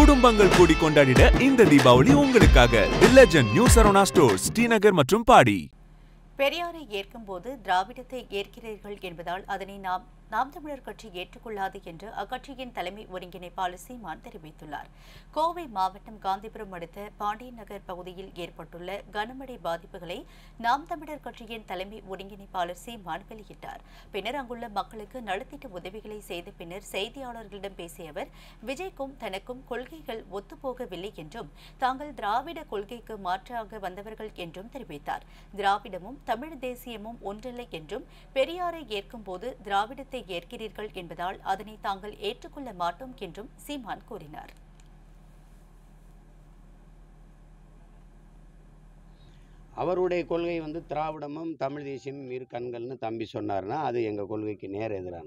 குடும்பங்கள் கூடி கொண்டாடிட இந்த தீபாவளி உங்களுக்காக the legend new Saravana stores Srinagar மற்றும் பாடி பெரியாரை ஏற்கும்போது திராவிடத்தை ஏற்கிறீர்கள் என்பதால் அதனை நாம் நாம் தமிழர் கட்சி ஏற்றுக்கொள்ளாது என்று அக்கட்சியின் தலைமை ஒருங்கிணைப்பாளர் சீமான் தெரிவித்துள்ளார் கோவை மாவட்டம் காந்திபுரம் அடுத்த பாண்டியன் நகர் பகுதியில் ஏற்பட்டுள்ள கனமழை பாதிப்புகளை நாம் தமிழர் கட்சியின் தலைமை ஒருங்கிணைப்பாளர் சீமான் வெளியிட்டார் பின்னர் அங்குள்ள மக்களுக்கு நலத்திட்ட உதவிகளை செய்த பின்னர் செய்தியாளர்களிடம் பேசிய அவர் விஜய்க்கும் தனக்கும் கொள்கைகள் ஒத்துப்போகவில்லை என்றும் தாங்கள் திராவிட கொள்கைக்கு மாற்றாக வந்தவர்கள் என்றும் தெரிவித்தார் திராவிடமும் தமிழ் தேசியமும் ஒன்றல்ல என்றும் பெரியாரை ஏற்கும்போது திராவிடத்தை ஏற்கிறீர்கள் என்பதால் அதனை தாங்கள் ஏற்றுக்கொள்ள மாட்டோம் என்றும் சீமான் கூறினார் அவருடைய கொள்கை வந்து திராவிடமும் தமிழ் தேசியமும் இரு கண்கள்னு தம்பி சொன்னார்னா அது எங்கள் கொள்கைக்கு நேர் எதிரான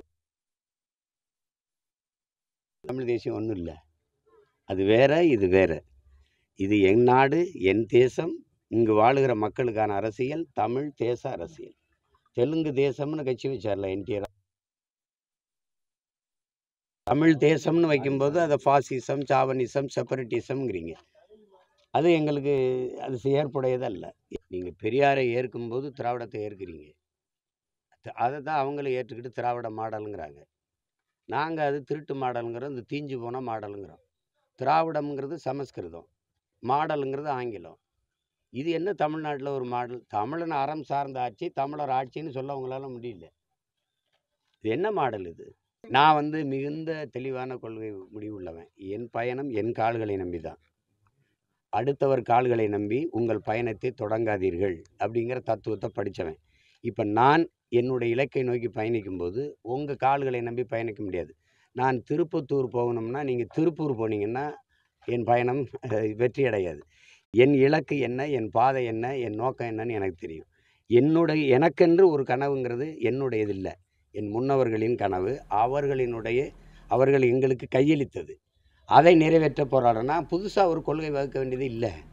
தமிழ் தேசியம் ஒன்றும் இல்லை அது வேற இது வேற இது என் நாடு என் தேசம் இங்கு வாழுகிற மக்களுக்கான அரசியல் தமிழ் தேச அரசியல் தெலுங்கு தேசம்னு கட்சி வச்சார்ல என்டிஆர் தமிழ் தேசம்னு வைக்கும்போது அதை ஃபாசிசம் சாவனிசம் செப்பரேட்டிசம்ங்கிறீங்க அது எங்களுக்கு அது ஏற்புடையதல்ல நீங்கள் பெரியாரை ஏற்கும்போது திராவிடத்தை ஏற்கிறீங்க த- அதை தான் அவங்களும் ஏற்றுக்கிட்டு திராவிட மாடலுங்கிறாங்க நாங்கள் அது திருட்டு மாடலுங்கிறோம் இந்த தீஞ்சு போன மாடலுங்கிறோம் திராவிடம்ங்கிறது சமஸ்கிருதம் மாடலுங்கிறது ஆங்கிலம் இது என்ன தமிழ்நாட்டில் ஒரு மாடல் தமிழன் அறம் சார்ந்த ஆட்சி தமிழர் ஆட்சின்னு சொல்ல உங்களால முடியல இது என்ன மாடல் இது நான் வந்து மிகுந்த தெளிவான கொள்கை முடிவுள்ளவன் என் பயணம் என் கால்களை நம்பி தான் அடுத்தவர் கால்களை நம்பி உங்கள் பயணத்தை தொடங்காதீர்கள் அப்படிங்கிற தத்துவத்தை படித்தவன் இப்போ நான் என்னுடைய இலக்கை நோக்கி பயணிக்கும்போது உங்கள் கால்களை நம்பி பயணிக்க முடியாது நான் திருப்பத்தூர் போகணும்னா நீங்கள் திருப்பூர் போனீங்கன்னா என் பயணம் அஹ், வெற்றி அடையாது என் இலக்கு என்ன என் பாதை என்ன என் நோக்கம் என்னன்னு எனக்கு தெரியும் என்னுடைய எனக்கென்று ஒரு கனவுங்கிறது என்னுடையது இல்லை என் முன்னவர்களின் கனவு அவர்களினுடைய அவர்கள் எங்களுக்கு கையளித்தது அதை நிறைவேற்ற போராடனா புதுசாக ஒரு கொள்கை வகுக்க வேண்டியது இல்லை